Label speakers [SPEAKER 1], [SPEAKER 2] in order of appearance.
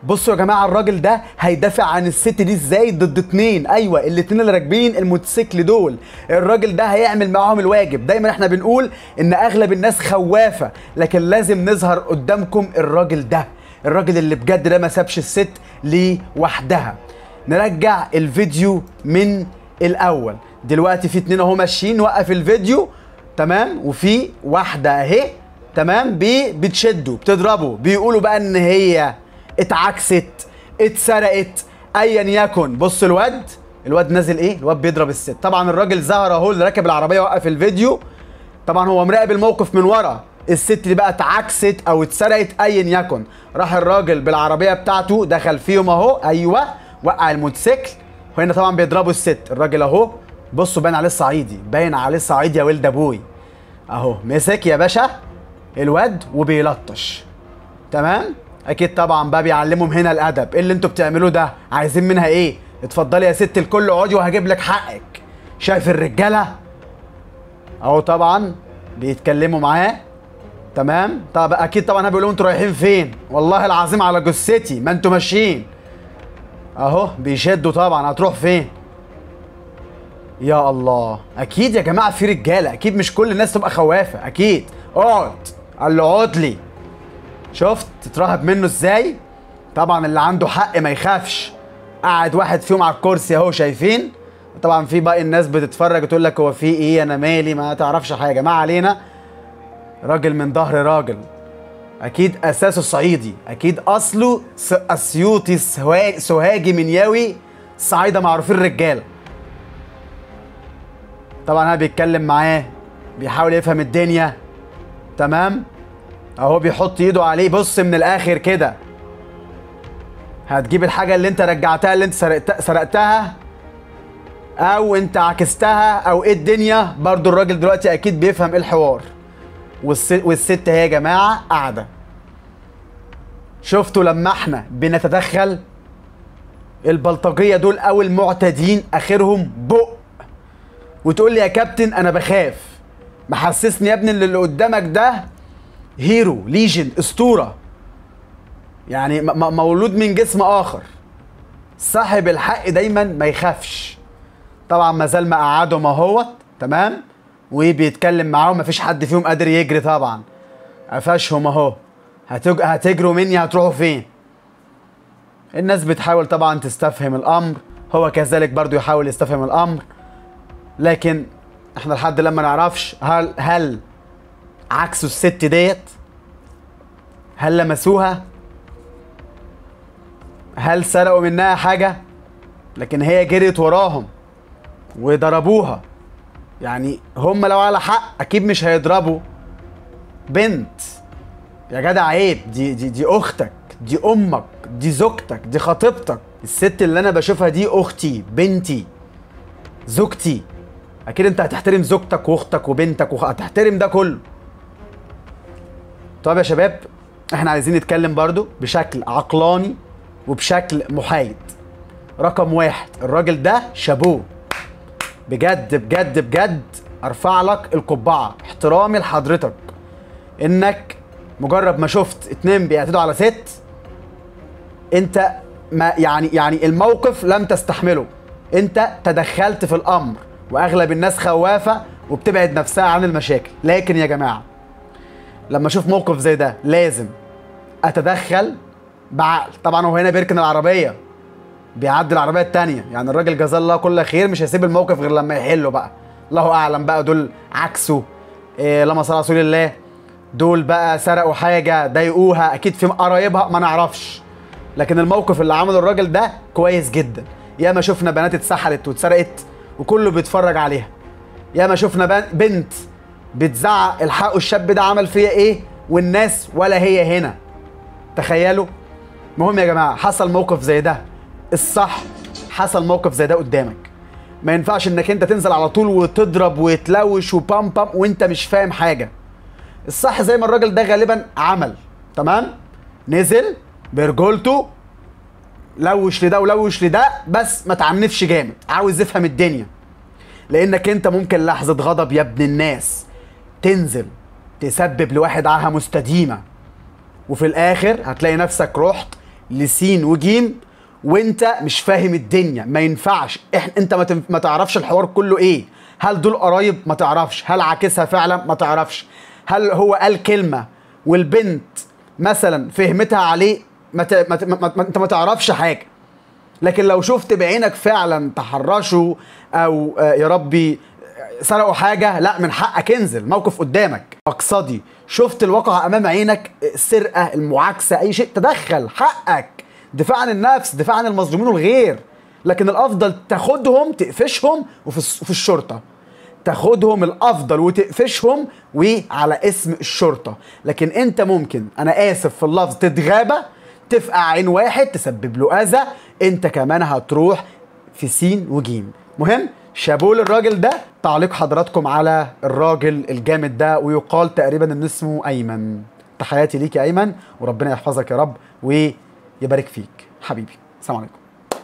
[SPEAKER 1] بصوا يا جماعه الراجل ده هيدافع عن الست دي ازاي ضد اتنين ايوه الاتنين اللي راكبين الموتوسيكل دول الراجل ده هيعمل معاهم الواجب دايما احنا بنقول ان اغلب الناس خوافه لكن لازم نظهر قدامكم الراجل ده الراجل اللي بجد ده ما سابش الست لوحدها نرجع الفيديو من الاول دلوقتي في اتنين اهو ماشيين نوقف الفيديو تمام وفي واحده اهي تمام بي بتشده بتضربه بيقولوا بقى ان هي اتعكست اتسرقت ايا يكن بص الواد الواد نازل ايه الواد بيضرب الست طبعا الراجل ظهر اهو اللي راكب العربيه وقف الفيديو طبعا هو مراقب الموقف من ورا الست دي بقى اتعكست او اتسرقت ايا يكن راح الراجل بالعربيه بتاعته دخل فيهم اهو ايوه وقع الموتوسيكل وهنا طبعا بيضربوا الست الراجل اهو بصوا باين عليه الصعيدي باين عليه الصعيدي يا ولد ابوي اهو مسك يا باشا الواد وبيلطش تمام اكيد طبعا بقى بيعلمهم هنا الادب ايه اللي انتوا بتعملوه ده عايزين منها ايه اتفضلي يا ست الكل اقعدي وهجيب لك حقك شايف الرجاله اهو طبعا بيتكلموا معاه تمام طب اكيد طبعا بيقولوا انتوا رايحين فين والله العظيم على جثتي ما انتوا ماشيين اهو بيشدوا طبعا هتروح فين يا الله اكيد يا جماعه في رجاله اكيد مش كل الناس تبقى خوافه اكيد اقعد قال له اقعد لي شفت تترهب منه ازاي طبعا اللي عنده حق ما يخافش قاعد واحد فيهم على الكرسي اهو شايفين طبعا في باقي الناس بتتفرج وتقول لك هو في ايه انا مالي ما تعرفش حاجه ما علينا راجل من ظهر راجل اكيد اساسه صعيدي اكيد اصله س- اسيوطي سوا- سوهاجي منياوي صعيده معروفين رجاله طبعا انا بيتكلم معاه بيحاول يفهم الدنيا تمام اهو بيحط ايده عليه بص من الاخر كده هتجيب الحاجه اللي انت رجعتها اللي انت سرقت سرقتها او انت عكستها او ايه الدنيا برضو الراجل دلوقتي اكيد بيفهم ايه الحوار والست, والست هي يا جماعه قاعده شفتوا لما احنا بنتدخل البلطجيه دول او المعتدين اخرهم بق وتقول لي يا كابتن انا بخاف محسسني يا ابني ان اللي قدامك ده هيرو ليجن اسطوره يعني م- م- مولود من جسم اخر صاحب الحق دايما ما يخافش طبعا ما زال مقعدهم اهوت تمام وبيتكلم معاهم مفيش حد فيهم قادر يجري طبعا قفشهم اهو هتج... هتجروا مني هتروحوا فين الناس بتحاول طبعا تستفهم الامر هو كذلك برضو يحاول يستفهم الامر لكن احنا لحد لما نعرفش هل هل عكسوا الست ديت هل لمسوها هل سرقوا منها حاجة لكن هي جريت وراهم وضربوها يعني هم لو على حق اكيد مش هيضربوا بنت يا جدع عيب دي دي دي اختك دي امك دي زوجتك دي خطيبتك الست اللي انا بشوفها دي اختي بنتي زوجتي اكيد انت هتحترم زوجتك واختك وبنتك وخ... هتحترم ده كله طب يا شباب احنا عايزين نتكلم برضو بشكل عقلاني وبشكل محايد رقم واحد الراجل ده شابوه بجد بجد بجد ارفع لك القبعه احترامي لحضرتك انك مجرد ما شفت اتنين بيعتدوا على ست انت ما يعني يعني الموقف لم تستحمله انت تدخلت في الامر واغلب الناس خوافه وبتبعد نفسها عن المشاكل لكن يا جماعه لما اشوف موقف زي ده لازم اتدخل بعقل طبعا هو هنا بيركن العربيه بيعدي العربيه التانية يعني الراجل جزاه الله كل خير مش هيسيب الموقف غير لما يحله بقى الله اعلم بقى دول عكسه إيه لما صلى على رسول الله دول بقى سرقوا حاجه ضايقوها اكيد في قرايبها ما نعرفش لكن الموقف اللي عمله الراجل ده كويس جدا ياما شفنا بنات اتسحلت واتسرقت وكله بيتفرج عليها ياما شفنا بن- بنت بتزعق الحقوا الشاب ده عمل فيا ايه والناس ولا هي هنا تخيلوا المهم يا جماعه حصل موقف زي ده الصح حصل موقف زي ده قدامك ما ينفعش انك انت تنزل على طول وتضرب وتلوش وبام بام وانت مش فاهم حاجه الصح زي ما الراجل ده غالبا عمل تمام نزل برجولته لوش لده ولوش لده بس ما تعنفش جامد عاوز يفهم الدنيا لانك انت ممكن لحظه غضب يا ابن الناس تنزل تسبب لواحد عاهه مستديمه وفي الاخر هتلاقي نفسك رحت لسين وجيم وانت مش فاهم الدنيا ما ينفعش إح... انت ما, تنف... ما تعرفش الحوار كله ايه هل دول قرايب ما تعرفش هل عاكسها فعلا ما تعرفش هل هو قال كلمه والبنت مثلا فهمتها عليه ما, ت... ما... ت... ما... ما... انت ما تعرفش حاجه لكن لو شفت بعينك فعلا تحرشوا او آه، يا ربي سرقوا حاجه لا من حقك انزل موقف قدامك مقصدي شفت الواقع امام عينك السرقه المعاكسه اي شيء تدخل حقك دفاع عن النفس دفاع عن المظلومين والغير لكن الافضل تاخدهم تقفشهم وفي الس- وفي الشرطه تاخدهم الافضل وتقفشهم وعلى اسم الشرطه لكن انت ممكن انا اسف في اللفظ تتغابى تفقع عين واحد تسبب له اذى انت كمان هتروح في سين وجيم مهم شابوه للراجل ده تعليق حضراتكم على الراجل الجامد ده ويقال تقريبا ان اسمه ايمن تحياتي ليك يا ايمن وربنا يحفظك يا رب ويبارك فيك حبيبي السلام عليكم